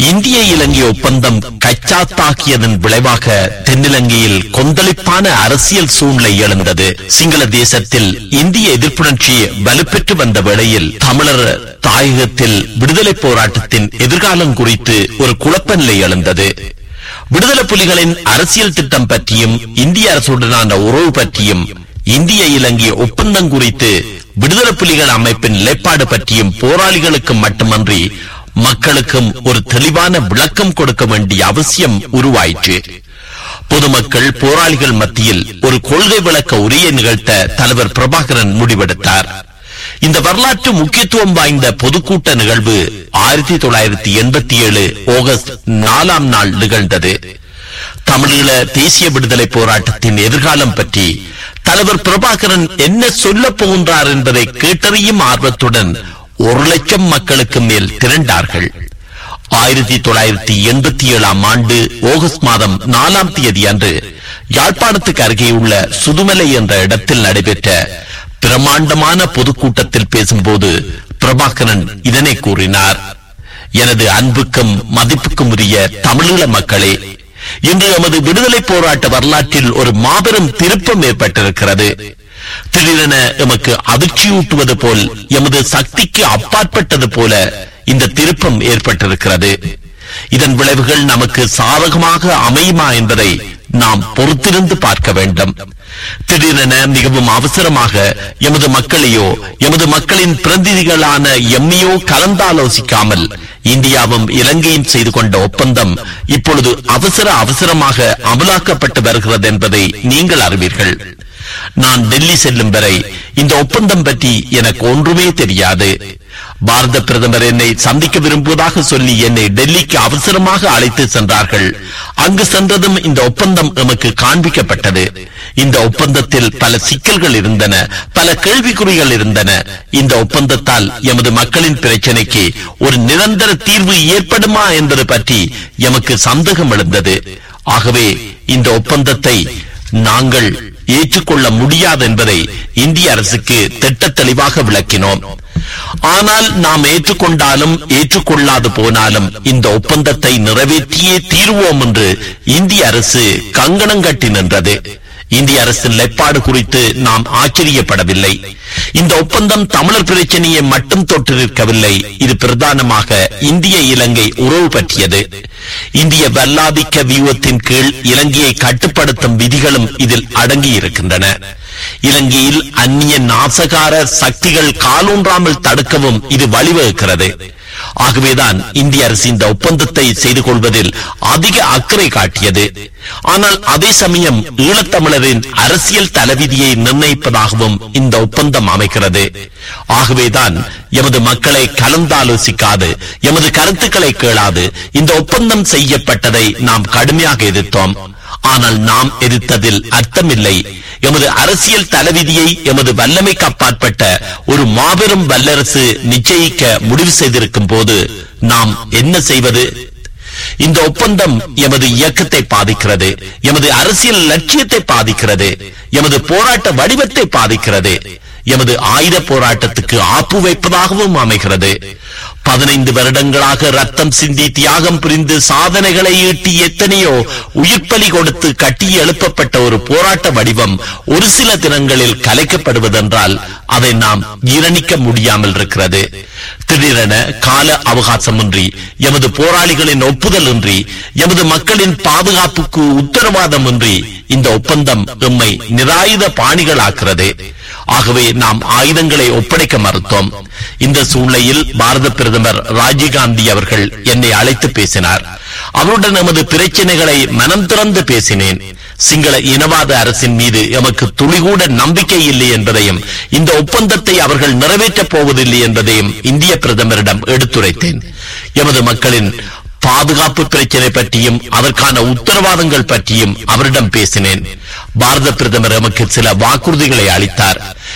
இந்திய இலங்கை ஒப்பந்தம் கச்சாத்தாக்கியதன் விளைவாக தென்னிலங்கையில் கொந்தளிப்பான அரசியல் சூழ்நிலை எழுந்தது சிங்கள தேசத்தில் இந்திய எதிர்ப்புணர்ச்சி வலுப்பெற்று வந்த வேளையில் தமிழர் தாயகத்தில் விடுதலை போராட்டத்தின் எதிர்காலம் குறித்து ஒரு குழப்ப நிலை எழுந்தது விடுதலை புலிகளின் அரசியல் திட்டம் பற்றியும் இந்திய அரசுடனான உறவு பற்றியும் இந்திய இலங்கை ஒப்பந்தம் குறித்து விடுதலை புலிகள் அமைப்பின் நிலைப்பாடு பற்றியும் போராளிகளுக்கு மட்டுமன்றி மக்களுக்கும் ஒரு தெளிவான விளக்கம் கொடுக்க வேண்டிய அவசியம் உருவாயிற்று பொதுமக்கள் போராளிகள் மத்தியில் ஒரு கொள்கை விளக்க உரையை நிகழ்த்த தலைவர் பிரபாகரன் முடிவெடுத்தார் இந்த வரலாற்று முக்கியத்துவம் வாய்ந்த பொதுக்கூட்ட நிகழ்வு ஆயிரத்தி தொள்ளாயிரத்தி எண்பத்தி ஏழு ஆகஸ்ட் நாலாம் நாள் நிகழ்ந்தது தமிழீழ தேசிய விடுதலை போராட்டத்தின் எதிர்காலம் பற்றி தலைவர் பிரபாகரன் என்ன சொல்லப் போகின்றார் என்பதை கேட்டறியும் ஆர்வத்துடன் ஒரு லட்சம் மக்களுக்கு மேல் திரண்டார்கள் ஆயிரத்தி தொள்ளாயிரத்தி எண்பத்தி ஏழாம் ஆண்டு ஆகஸ்ட் மாதம் நாலாம் தேதி அன்று யாழ்ப்பாணத்துக்கு அருகே உள்ள சுதுமலை என்ற இடத்தில் நடைபெற்ற பிரமாண்டமான பொதுக்கூட்டத்தில் பேசும்போது பிரபாகரன் இதனை கூறினார் எனது அன்புக்கும் மதிப்புக்கும் உரிய தமிழீழ மக்களே இன்று எமது விடுதலை போராட்ட வரலாற்றில் ஒரு மாபெரும் திருப்பம் ஏற்பட்டிருக்கிறது திடீரென எமக்கு அதிர்ச்சியூட்டுவது போல் எமது சக்திக்கு அப்பாற்பட்டது போல இந்த திருப்பம் ஏற்பட்டிருக்கிறது இதன் விளைவுகள் நமக்கு சாதகமாக அமையுமா என்பதை நாம் பொறுத்திருந்து பார்க்க வேண்டும் திடீரென மிகவும் அவசரமாக எமது மக்களையோ எமது மக்களின் பிரதிநிதிகளான எம்மையோ கலந்தாலோசிக்காமல் இந்தியாவும் இலங்கையும் செய்து கொண்ட ஒப்பந்தம் இப்பொழுது அவசர அவசரமாக அமலாக்கப்பட்டு வருகிறது என்பதை நீங்கள் அறிவீர்கள் நான் டெல்லி செல்லும் வரை இந்த ஒப்பந்தம் பற்றி எனக்கு ஒன்றுமே தெரியாது பாரத பிரதமர் என்னை சந்திக்க விரும்புவதாக சொல்லி என்னை டெல்லிக்கு அவசரமாக அழைத்து சென்றார்கள் அங்கு சென்றதும் இந்த ஒப்பந்தம் எமக்கு காண்பிக்கப்பட்டது இந்த ஒப்பந்தத்தில் பல சிக்கல்கள் இருந்தன பல கேள்விக்குறிகள் இருந்தன இந்த ஒப்பந்தத்தால் எமது மக்களின் பிரச்சனைக்கு ஒரு நிரந்தர தீர்வு ஏற்படுமா என்பது பற்றி எமக்கு சந்தேகம் எழுந்தது ஆகவே இந்த ஒப்பந்தத்தை நாங்கள் ஏற்றுக்கொள்ள முடியாது என்பதை இந்திய அரசுக்கு திட்ட தெளிவாக விளக்கினோம் ஆனால் நாம் ஏற்றுக்கொண்டாலும் ஏற்றுக்கொள்ளாது போனாலும் இந்த ஒப்பந்தத்தை நிறைவேற்றியே தீர்வோம் என்று இந்திய அரசு கங்கணம் கட்டி நின்றது இந்திய அரசின் நிலைப்பாடு குறித்து நாம் ஆச்சரியப்படவில்லை இந்த ஒப்பந்தம் தமிழர் பிரச்சனையை மட்டும் தொட்டு நிற்கவில்லை இது பிரதானமாக இந்திய இலங்கை உறவு பற்றியது இந்திய வல்லாதிக்க வியூகத்தின் கீழ் இலங்கையை கட்டுப்படுத்தும் விதிகளும் இதில் அடங்கி இருக்கின்றன இலங்கையில் அந்நிய நாசகார சக்திகள் காலூன்றாமல் தடுக்கவும் இது வழிவகுக்கிறது ஆகவேதான் இந்திய அரசு இந்த ஒப்பந்தத்தை செய்து கொள்வதில் அதிக அக்கறை காட்டியது ஆனால் அதே சமயம் ஈழத்தமிழரின் அரசியல் தலைவிதியை நிர்ணயிப்பதாகவும் இந்த ஒப்பந்தம் அமைக்கிறது ஆகவேதான் எமது மக்களை கலந்தாலோசிக்காது எமது கருத்துக்களை கேளாது இந்த ஒப்பந்தம் செய்யப்பட்டதை நாம் கடுமையாக எதிர்த்தோம் ஆனால் நாம் எதிர்த்ததில் அர்த்தமில்லை எமது அரசியல் தலைவிதியை எமது வல்லமைக்கு அப்பாற்பட்ட ஒரு மாபெரும் வல்லரசு நிச்சயிக்க முடிவு செய்திருக்கும் போது நாம் என்ன செய்வது இந்த ஒப்பந்தம் எமது இயக்கத்தை பாதிக்கிறது எமது அரசியல் லட்சியத்தை பாதிக்கிறது எமது போராட்ட வடிவத்தை பாதிக்கிறது எமது ஆயுத போராட்டத்துக்கு ஆப்பு வைப்பதாகவும் அமைகிறது பதினைந்து வருடங்களாக ரத்தம் சிந்தி தியாகம் புரிந்து சாதனைகளை ஈட்டி எத்தனையோ உயிர்ப்பலி கொடுத்து கட்டி எழுப்பப்பட்ட ஒரு போராட்ட வடிவம் ஒரு சில தினங்களில் கலைக்கப்படுவதென்றால் அதை நாம் ஜீரணிக்க முடியாமல் இருக்கிறது திடீரென கால அவகாசமின்றி எமது போராளிகளின் ஒப்புதல் இன்றி எமது மக்களின் பாதுகாப்புக்கு உத்தரவாதம் இன்றி இந்த ஒப்பந்தம் எம்மை நிராயுத பாணிகளாக்கிறது ஆகவே நாம் ஆயுதங்களை ஒப்படைக்க மறுத்தோம் இந்த சூழ்நிலையில் பாரத பிரதமர் ராஜீவ்காந்தி அவர்கள் என்னை அழைத்து பேசினார் அவருடன் நமது பிரச்சனைகளை மனம் திறந்து பேசினேன் சிங்கள இனவாத அரசின் மீது எமக்கு துளிகூட நம்பிக்கை இல்லை என்பதையும் இந்த ஒப்பந்தத்தை அவர்கள் நிறைவேற்றப் போவதில்லை என்பதையும் இந்திய பிரதமரிடம் எடுத்துரைத்தேன் எமது மக்களின் பாதுகாப்பு பிரச்சனை பற்றியும் அதற்கான உத்தரவாதங்கள் பற்றியும் அவரிடம் பேசினேன் பாரத பிரதமர் எமக்கு சில வாக்குறுதிகளை அளித்தார்